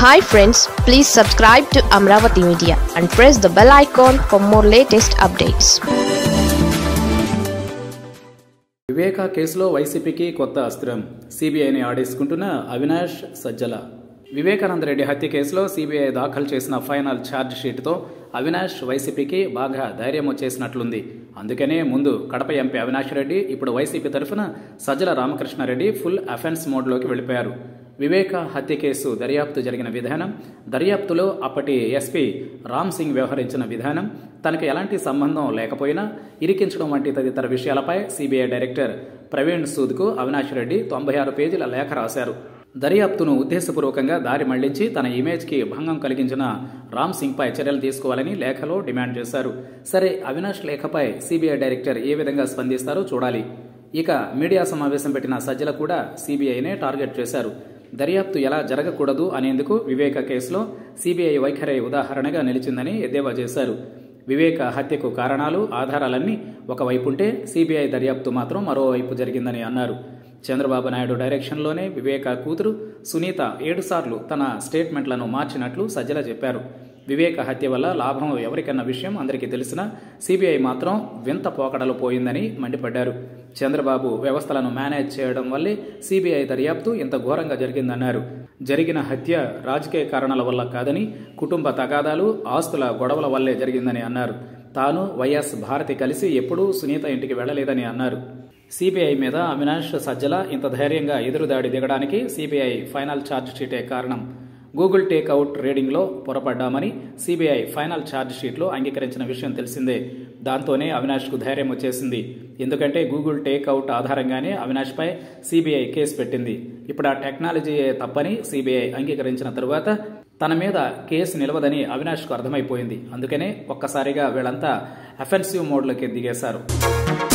hi friends please subscribe to Amaravati media and press the bell icon for more latest updates Viveka కేసులో వైసీపీకి కొత్త అస్త్రం సిబిఐని ఆడేసుకుంటున్న అవినాష్ సజ్జల వివేకానంద రెడ్డి హత్య కేసులో సిబిఐ దాఖలు చేసిన ఫైనల్ ఛార్జ్ షీట్తో అవినాష్ వైసీపీకి బాగా ధైర్యం వచ్చేసినట్లుంది అందుకనే ముందు కడప ఎంపీ అవినాష్ రెడ్డి ఇప్పుడు వైసీపీ తరఫున సజ్జల రామకృష్ణారెడ్డి ఫుల్ అఫెన్స్ మోడ్లోకి వెళ్ళిపోయారు వివేక హత్య కేసు దర్యాప్తు జరిగిన విధానం దర్యాప్తులో అప్పటి ఎస్పీ రామ్ సింగ్ వ్యవహరించిన విధానం తనకు ఎలాంటి సంబంధం లేకపోయినా ఇరికించడం వంటి తదితర విషయాలపై సిబిఐ డైరెక్టర్ ప్రవీణ్ సూద్కు అవినాష్ రెడ్డి తొంభై ఆరు పేజీల లేఖ రాశారు దర్యాప్తును ఉద్దేశపూర్వకంగా దారి మళ్లించి తన ఇమేజ్కి భంగం కలిగించిన రామ్ సింగ్పై చర్యలు తీసుకోవాలని లేఖలో డిమాండ్ చేశారు సరే అవినాష్ లేఖపై సిబిఐ డైరెక్టర్ ఏ విధంగా స్పందిస్తారో చూడాలి ఇక మీడియా సమావేశం పెట్టిన సజ్జల కూడా సిబిఐనే టార్గెట్ చేశారు దర్యాప్తు ఎలా జరగకూడదు అనేందుకు వివేక కేసులో సిబిఐ వైఖరి ఉదాహరణగా నిలిచిందని ఎద్దేవా చేశారు వివేక హత్యకు కారణాలు ఆధారాలన్నీ ఒకవైపుంటే సిబిఐ దర్యాప్తు మాత్రం మరోవైపు జరిగిందని అన్నారు చంద్రబాబు నాయుడు డైరెక్షన్లోనే వివేక కూతురు సునీత ఏడుసార్లు తన స్టేట్మెంట్లను మార్చినట్లు సజ్జల చెప్పారు వివేక హత్య వల్ల లాభం ఎవరికన్న విషయం అందరికీ తెలిసినా సిబిఐ మాత్రం వింత పోకడలు పోయిందని మండిపడ్డారు చంద్రబాబు వ్యవస్థలను మేనేజ్ చేయడం వల్లే సిబిఐ దర్యాప్తు ఇంత ఘోరంగా జరిగిందన్నారు జరిగిన హత్య రాజకీయ కారణాల వల్ల కాదని కుటుంబ తగాదాలు ఆస్తుల గొడవల వల్లే జరిగిందని అన్నారు తాను వైఎస్ భారతి కలిసి ఎప్పుడూ సునీత ఇంటికి వెళ్లలేదని అన్నారు సిబిఐ మీద అవినాష్ సజ్జల ఇంత ధైర్యంగా ఎదురుదాడి దిగడానికి సిబిఐ ఫైనల్ ఛార్జ్ షీటే కారణం గూగుల్ టేక్అవుట్ రీడింగ్లో పొరపడ్డామని సిబిఐ ఫైనల్ ఛార్జ్ షీట్లో అంగీకరించిన విషయం తెలిసిందే దాంతోనే అవినాష్కు ధైర్యం వచ్చేసింది ఎందుకంటే గూగుల్ టేక్అవుట్ ఆధారంగానే అవినాష్పై సిబిఐ కేసు పెట్టింది ఇప్పుడు ఆ టెక్నాలజీయే తప్పని సిబిఐ అంగీకరించిన తరువాత తన మీద కేసు నిలవదని అవినాష్కు అర్థమైపోయింది అందుకనే ఒక్కసారిగా వీళ్ళంతా అఫెన్సివ్ మోడ్లోకి దిగేశారు